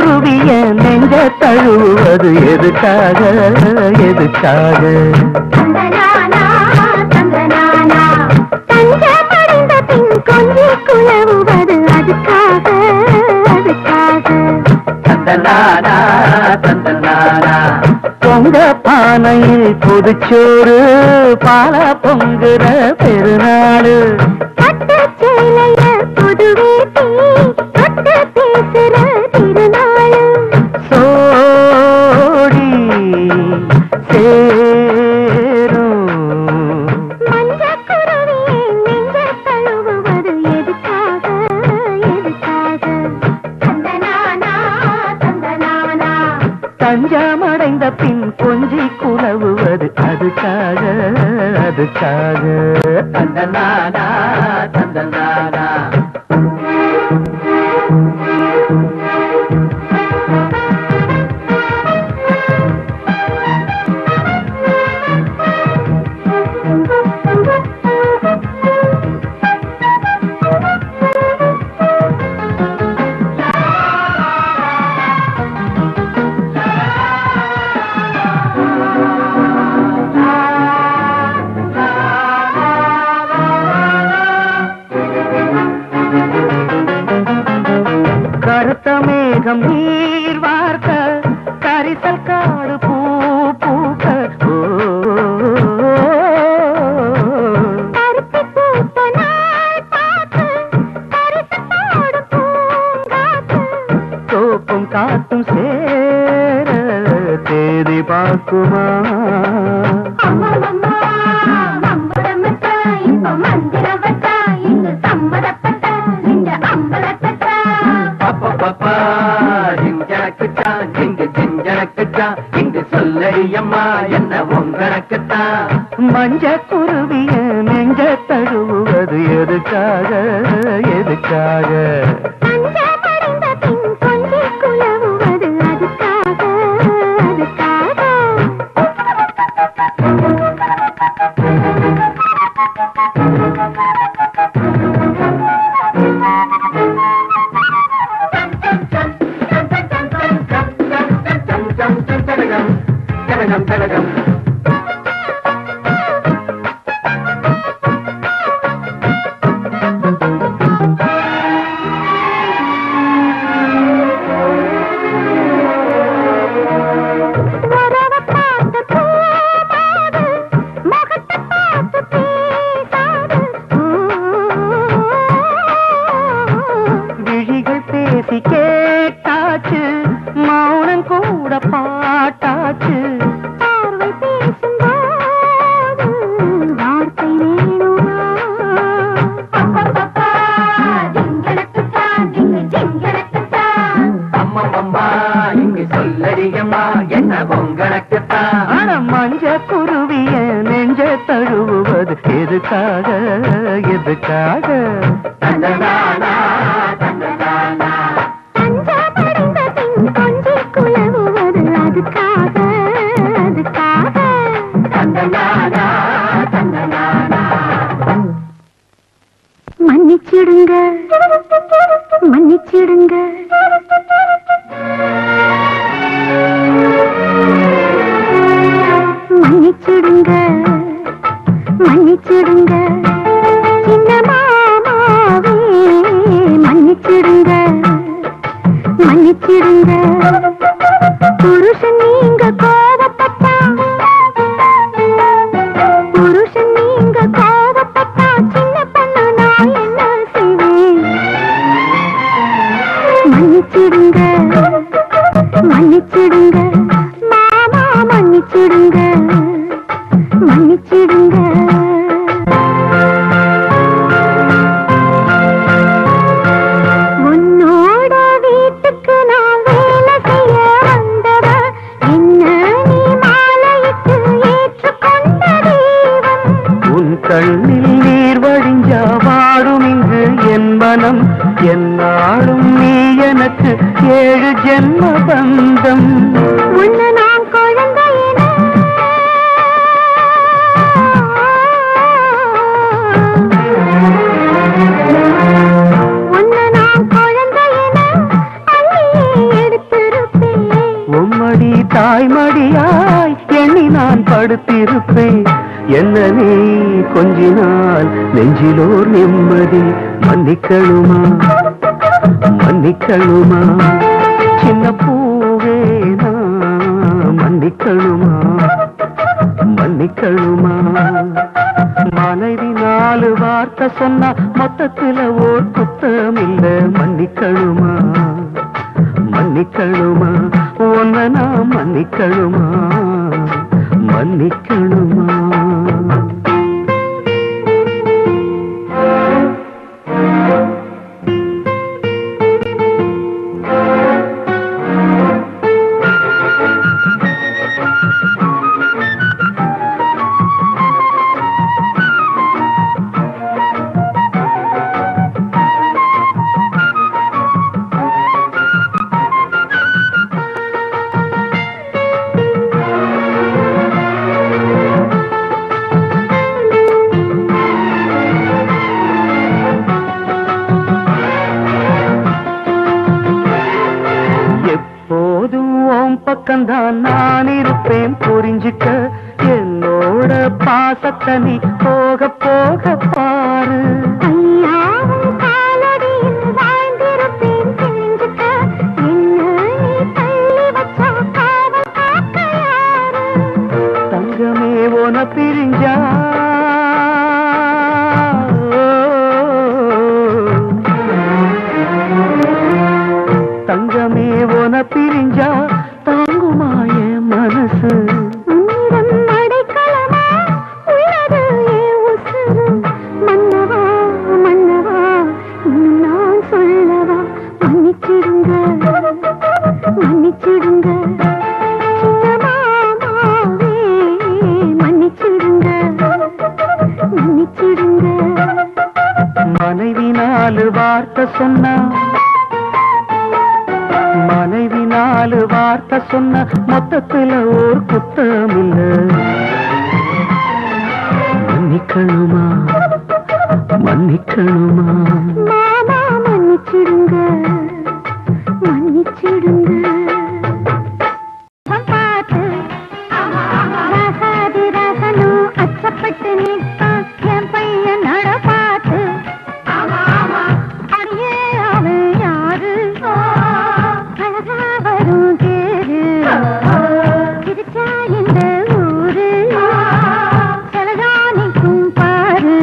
குருவிய நெஞ்ச தழுவது எதுக்காக எதுக்காக தந்தனானா தந்தனானா தஞ்சமடைந்த பின் கொஞ்சி குலவுவது அதுக்காக அதுக்காக தந்தனானா தந்தனானா பொங்க பானையில் புதுச்சோறு பால பொங்குற பெருநாளு பட்டு சேலைய புது வேட்டி தொட்டு பேசுற திருநாளு சோடி சேரும் மஞ்ச குருவியே நெஞ்ச தழுவுவது எதுக்காக எதுக்காக தந்தனானா தந்தனானா தஞ்சமடைந்த பின் கொஞ்சி குலவுவது அதுக்காக அதுக்காக தந்தனானா தந்தனானா கருத்த மேகம் நீர் வார்க்க கரிசல் காடு பூ பூக்க ஓ, கருத்து பூத்த நாள் பார்த்து பரிசத்தோடு பூங்காத்து தோப்பும் காத்தும் சேர தேதி பார்க்குமா அம்மம்மம்மா, மம்புரமட்டா, இப்ப மந்திரவட்டா, இங்கு சம்மதப்பட்டா, இந்த அம்பலத்தட்டா. அப்பப்பப்பா, ஜிஞ்சனக்குத்தான், இங்கு ஜிஞ்சனக்குத்தான், இங்கு சொல்லடியம்மா என்ன உங்கனக்குத்தான் மஞ்ச குருவிய நெஞ்ச தழுவுவது எதுக்காக எதுக்காக தஞ்சமடைந்த பின் கொஞ்சி குலவுவது அதுக்காக, அதுக்காக. உறவ பார்த்து போகாது, முகத்தை பார்த்து பேசாது. விழிகள் பேசி கேட்டாச்சு மௌனம் கூட பாட்டாச்சு பார்வை பேசும்போது வார்த்தை வேணுமா? அம்மம்மா இங்கு சொல்லடியம்மா என்ன பொங்கனக்குத்தான் ஆனா மஞ்ச குருவிய நெஞ்ச தழுவுவது எதுக்காக எதுக்காக தந்தனானா தந்தனானா தஞ்சமடைந்த பின் கொஞ்சி குலவுவது அதுக்காக, அதுக்காக. தந்தனானா தந்தனானா மன்னிச்சிடுங்க மன்னிச்சிடுங்க மன்னிச்சிடுங்க மன்னிச்சிடுங்க சின்ன மாமாவே மன்னிச்சிடுங்க மன்னிச்சிடுங்க புருஷன் நீங்க கோபப்பட்டா புருஷன் நீங்க கோபப்பட்டா சின்ன பொண்ணு நான் என்ன செய்வேன் மன்னிச்சிடுங்க மன்னிச்சிடுங்க மாமா மன்னிச்சிடுங்க மன்னிச்சிடுங்க உன்னோட வீட்டுக்கு நான் வேலை செய்ய வந்தவ என்ன நீ மாலையிட்டு ஏற்றுக்கொண்ட தெய்வம் உன் கண்ணில் நீர் வழிஞ்சா வாடும் இங்கு என் மனம் என்னாலும் நீ எனக்கு ஏழு ஜென்ம பந்தம் நிம்மதி தாய்மடியாய் எண்ணி நான் படுத்திருப்பேன் என்ன நீ கொஞ்சினால் நெஞ்சிலோர் நிம்மதி மன்னிக்கணுமா மன்னிக்கணுமா சின்ன பூவே நான் மன்னிக்கணுமா மன்னிக்கணுமா மனைவி நாலு வார்த்தை சொன்னா மொத்தத்துல ஓர் குத்தம் இல்ல மன்னிக்கணுமா மன்னிக்கணுமா உன்னை நான் மன்னிக்கணுமா மன்னிக்கணுமா எப்போதும் உன் பக்கம்தான் நான் இருப்பேன் புரிஞ்சுக்க என்னோட பாசத்தை நீ போக போக பாரு ஐயாவும் காலடியில் வாழ்ந்திருப்பேன் தெரிஞ்சுக்க என்ன நீ தள்ளி வச்சா காவல் காக்க யாரு தங்கமே உன பிரிஞ்சா தங்கமே உன பிரிஞ்சா தாங்குமாய மனசு உன்னிடம் அடைக்கலமா உள்ளது என் உசுரு மன்னவா மன்னவா இன்னும் நான் சொல்லவா மன்னிச்சிடுங்க மன்னிச்சிடுங்க சின்ன மாமாவே மன்னிச்சிடுங்க மன்னிச்சிடுங்க மனைவி நாலு வார்த்தை சொன்னா மனைவி நாலு வார்த்தை சொன்ன மொத்தத்துல ஓர் குத்தம் இல்ல மன்னிக்கணுமா மன்னிக்கணுமா மாமா மன்னிச்சிடுங்க மன்னிச்சிடுங்க பார்த்து ராசாதி ராசனும் அச்சப்பட்டு நிற்பான் என் பையன் நட பார்த்து அடியே அவன் யாரு அழகா வரும் தேரு சிரிச்சா இந்த ஊரு செலகானிக்கும் பாரு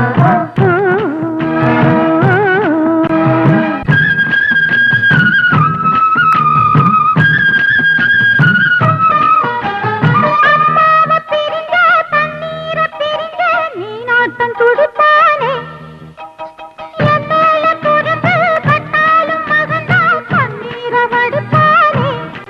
அம்மாவை பிரிஞ்ச தண்ணீரை பிரிஞ்ச நீனாட்டம் துடிப்பானே என் மேல துருந்து பட்டாலும் மகன்தான் கண்ணீரை வடிப்பானே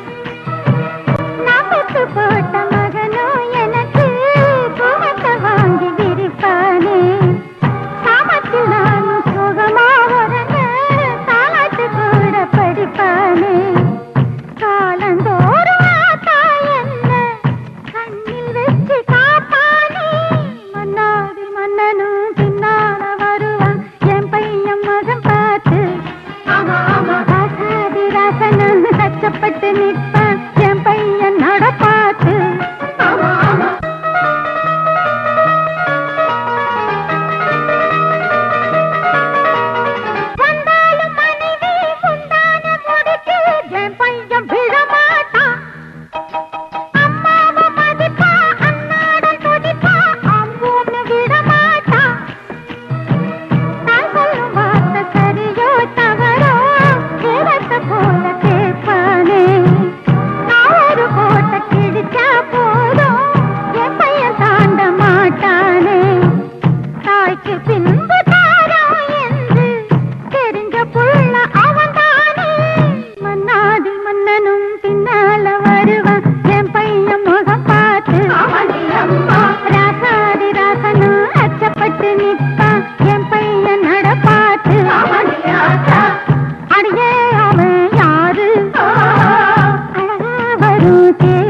நான் பெத்து போட்ட மகனோ எனக்கு பூமத்தை வாங்கி விரிப்பானே சாமத்தில் நானும் சுகமா உறங்க தாலாட்டு கூட படிப்பானே காலந்தோறும் ஆத்தா என்ன கண்ணில் வச்சு காப்பானே மன்னாதி மன்னனும் பின்னால வருவான் என் பையன் மகன் பார்த்து ராசாதி ராசனும் கச்சப்பட்டு நிற்பான் என் பையன் நட பார்த்து வந்தாலும் மனைவி முந்தான முடிச்சு என் பையன் விழமாட்டான் அம்மாவை மதிப்பா அன்னாடம் துடிப்பா அம்பூன்னு விடமாட்டான் நான் சொல்லும் வார்த்தை சரியோ தவறோ தேவத்தை போல கேட்பானே நான் ஒரு கோட்டை கிழிச்சா போதும் என் பையன் தாண்ட மாட்டானே தாய்க்கு பின்பு தாரம் என்று தெரிஞ்ச புள்ள அவன்தானே மன்னாதி மன்னனும் பின்னால வருவான் என் பையன் முகம் பார்த்து ராசாதி ராசனும் அச்சப்பட்டு நிற்பான் என் பையன் நட பார்த்து அடியே அவன் யாரு அழகா வரும் தேரு